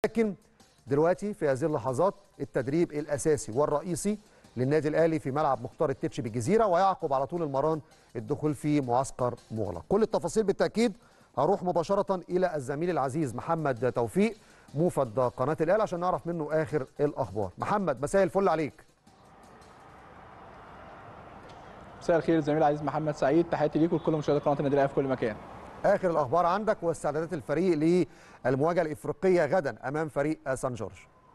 لكن دلوقتي في هذه اللحظات التدريب الاساسي والرئيسي للنادي الاهلي في ملعب مختار التتش بالجزيره ويعقب على طول المران الدخول في معسكر مغلق كل التفاصيل بالتاكيد هروح مباشره الى الزميل العزيز محمد توفيق موفد قناه الاهلي عشان نعرف منه اخر الاخبار محمد مساء الفل عليك مساء الخير زميل العزيز محمد سعيد تحياتي ليك ولكل مشاهدي قناه النادي الاهلي في كل مكان اخر الاخبار عندك واستعدادات الفريق للمواجهه الافريقيه غدا امام فريق سان جورج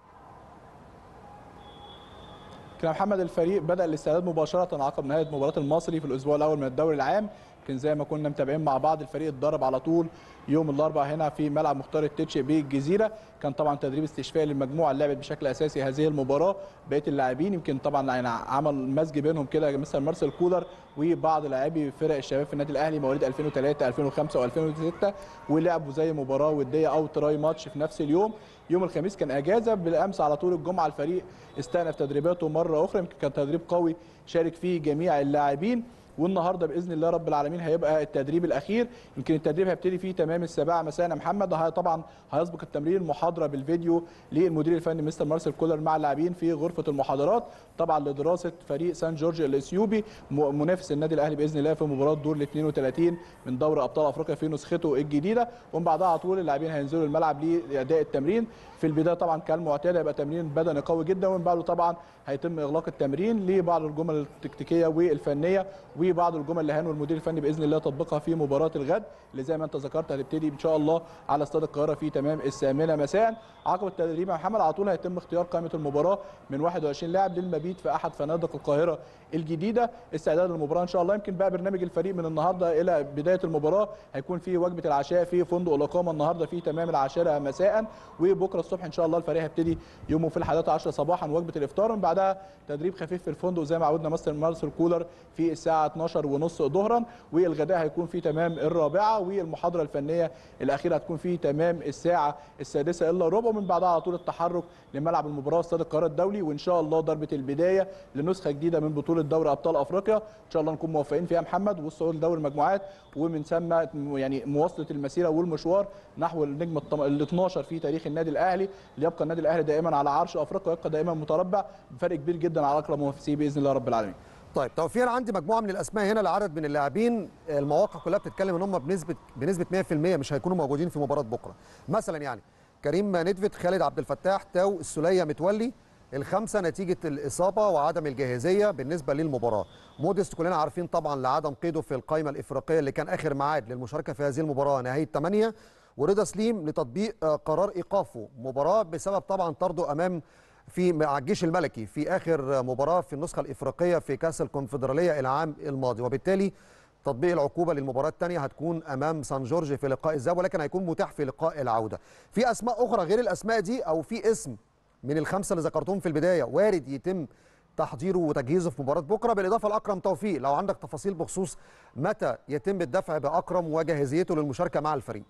كده محمد الفريق بدا الاستعداد مباشره عقب نهايه مباراه المصري في الاسبوع الاول من الدوري العام يمكن زي ما كنا متابعين مع بعض الفريق اتدرب على طول يوم الاربعاء هنا في ملعب مختار التتش بالجزيره كان طبعا تدريب استشفائي للمجموعه اللي لعبت بشكل اساسي هذه المباراه بقيه اللاعبين يمكن طبعا يعني عمل مزج بينهم كده مثل مارسيل كولر وبعض لاعبي فرق الشباب في النادي الاهلي مواليد 2003 2005 و2006 ولعبوا زي مباراه وديه او تراي ماتش في نفس اليوم يوم الخميس كان اجازه بالامس على طول الجمعه الفريق استأنف تدريباته مره اخرى يمكن كان تدريب قوي شارك فيه جميع اللاعبين والنهارده باذن الله رب العالمين هيبقى التدريب الاخير يمكن التدريب هيبتدي فيه تمام السابعه مساء يا محمد هي طبعا هيسبق التمرين المحاضره بالفيديو للمدير الفني مستر مارسيل كولر مع اللاعبين في غرفه المحاضرات طبعا لدراسه فريق سان جورج الاثيوبي منافس النادي الاهلي باذن الله في مباراه دور ال 32 من دوري ابطال افريقيا في نسخته الجديده ومن بعدها على طول اللاعبين هينزلوا الملعب لاداء التمرين في البدايه طبعا كالمعتاد هيبقى تمرين بدني قوي جدا ومن بعده طبعا هيتم اغلاق التمرين لبعض الجمل التكتيكيه والفنيه وبعض الجمل اللي هانوا المدير الفني باذن الله تطبيقها في مباراه الغد اللي زي ما انت ذكرت هتبتدي ان شاء الله على استاد القاهره في تمام الثامنه مساء عقب التدريب يا محمد على طول هيتم اختيار قائمه المباراه من 21 لاعب للمبيت في احد فنادق القاهره الجديده استعداد للمباراه ان شاء الله يمكن بقى برنامج الفريق من النهارده الى بدايه المباراه هيكون في وجبه العشاء في فندق الاقامه النهارده في تمام العاشره مساء وبكره الصبح ان شاء الله الفريق هيبتدي يومه في الحادية 10 صباحا وجبه الافطار ومن بعدها تدريب خفيف في الفندق زي ما عودنا مستر مارسيل كولر في الساعه 12 ونص ظهرا والغداء هيكون في تمام الرابعه والمحاضره الفنيه الاخيره هتكون في تمام الساعه السادسه الا ربع ومن بعدها على طول التحرك لملعب المباراه استاد القاهره الدولي وان شاء الله ضربه البدايه لنسخه جديده من بطوله دوري ابطال افريقيا ان شاء الله نكون موفقين فيها محمد والصعود لدوري المجموعات ومن ثم يعني مواصله المسيره والمشوار نحو النجم ال 12 في تاريخ النادي الاهلي ليبقى النادي الاهلي دائما على عرش افريقيا ويبقى دائما متربع بفرق كبير جدا على اقرب منافسيه باذن الله رب العالمين طيب توفير عندي مجموعه من الاسماء هنا لعدد من اللاعبين المواقع كلها بتتكلم ان هم بنسبه بنسبه 100% مش هيكونوا موجودين في مباراه بكره مثلا يعني كريم ندفت خالد عبد الفتاح تاو السليه متولي الخمسه نتيجه الاصابه وعدم الجاهزيه بالنسبه للمباراه موديست كلنا عارفين طبعا لعدم قيده في القائمه الافريقيه اللي كان اخر ميعاد للمشاركه في هذه المباراه نهايه 8 ورضا سليم لتطبيق قرار ايقافه مباراه بسبب طبعا طرده امام في مع الجيش الملكي في اخر مباراه في النسخه الافريقيه في كاس الكونفدراليه العام الماضي وبالتالي تطبيق العقوبه للمباراه الثانيه هتكون امام سان جورج في لقاء الذهاب ولكن هيكون متاح في لقاء العوده في اسماء اخرى غير الاسماء دي او في اسم من الخمسه اللي ذكرتهم في البدايه وارد يتم تحضيره وتجهيزه في مباراه بكره بالاضافه لاكرم توفيق لو عندك تفاصيل بخصوص متى يتم الدفع باكرم وجاهزيته للمشاركه مع الفريق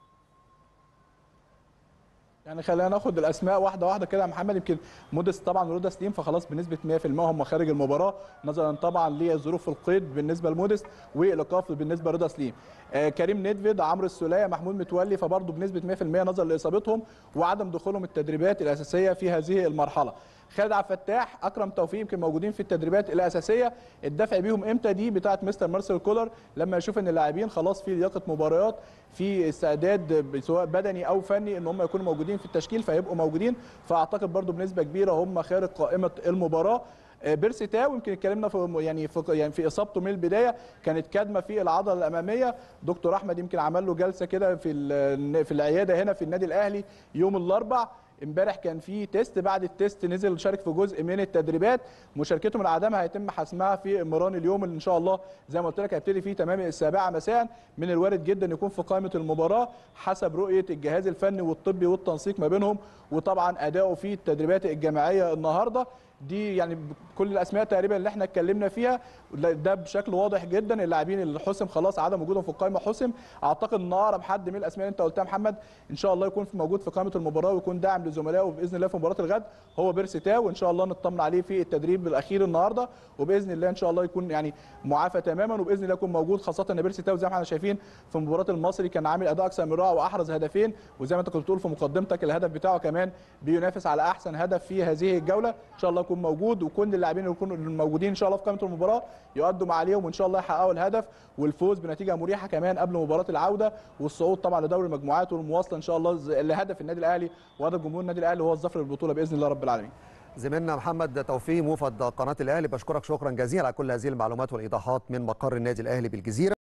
يعني خلينا ناخد الاسماء واحده واحده كده يا محمد يمكن موديس طبعا ورضا سليم فخلاص بنسبه 100% هم خارج المباراه نظرا طبعا لظروف القيد بالنسبه لموديس والايقاف بالنسبه لرضا سليم آه كريم ندفد عمرو السوليه محمود متولي فبرضه بنسبه 100% نظرا لاصابتهم وعدم دخولهم التدريبات الاساسيه في هذه المرحله خالد عبد الفتاح اكرم توفيق يمكن موجودين في التدريبات الاساسيه الدفع بيهم امتى دي بتاعه مستر مارسيل كولر لما يشوف ان اللاعبين خلاص في لياقه مباريات في استعداد سواء بدني او فني ان هم يكونوا موجودين في التشكيل فيبقوا موجودين فاعتقد برضو بنسبه كبيره هم خارج قائمه المباراه بيرسي تاو يمكن اتكلمنا في يعني في يعني في اصابته من البدايه كانت كدمه في العضله الاماميه دكتور احمد يمكن عمل له جلسه كده في في العياده هنا في النادي الاهلي يوم الاربع امبارح كان في تيست بعد التيست نزل شارك في جزء من التدريبات مشاركته من عدمها هيتم حسمها في مران اليوم اللي ان شاء الله زي ما قلت لك هيبتدي فيه تمام السابعه مساء من الوارد جدا يكون في قائمه المباراه حسب رؤيه الجهاز الفني والطبي والتنسيق ما بينهم وطبعا اداؤه في التدريبات الجماعيه النهارده دي يعني كل الاسماء تقريبا اللي احنا اتكلمنا فيها ده بشكل واضح جدا اللاعبين اللي حسم خلاص عدم وجودهم في القائمه حسم اعتقد ان اقرب حد من الاسماء اللي انت قلتها محمد ان شاء الله يكون في موجود في قائمه المباراه ويكون داعم لزملائه باذن الله في مباراه الغد هو بيرسي تاو وان شاء الله نطمن عليه في التدريب الاخير النهارده وباذن الله ان شاء الله يكون يعني معافى تماما وباذن الله يكون موجود خاصه ان بيرسي تاو زي ما احنا شايفين في مباراه المصري كان عامل اداء اكثر من رائع واحرز هدفين وزي ما انت كنت بتقول في مقدمتك الهدف بتاعه كمان بينافس على احسن هدف في هذه الجوله ان شاء الله يكون موجود وكل اللاعبين اللي يكونوا موجودين ان شاء الله في قائمه المباراه يؤدوا ما عليهم وان شاء الله يحققوا الهدف والفوز بنتيجه مريحه كمان قبل مباراه العوده والصعود طبعا لدوري المجموعات والمواصله ان شاء الله لهدف النادي الاهلي وهدف جمهور النادي الاهلي هو الظفر بالبطوله باذن الله رب العالمين زميلنا محمد توفيق موفد قناه الاهلي بشكرك شكرا جزيلا على كل هذه المعلومات والايضاحات من مقر النادي الاهلي بالجزيره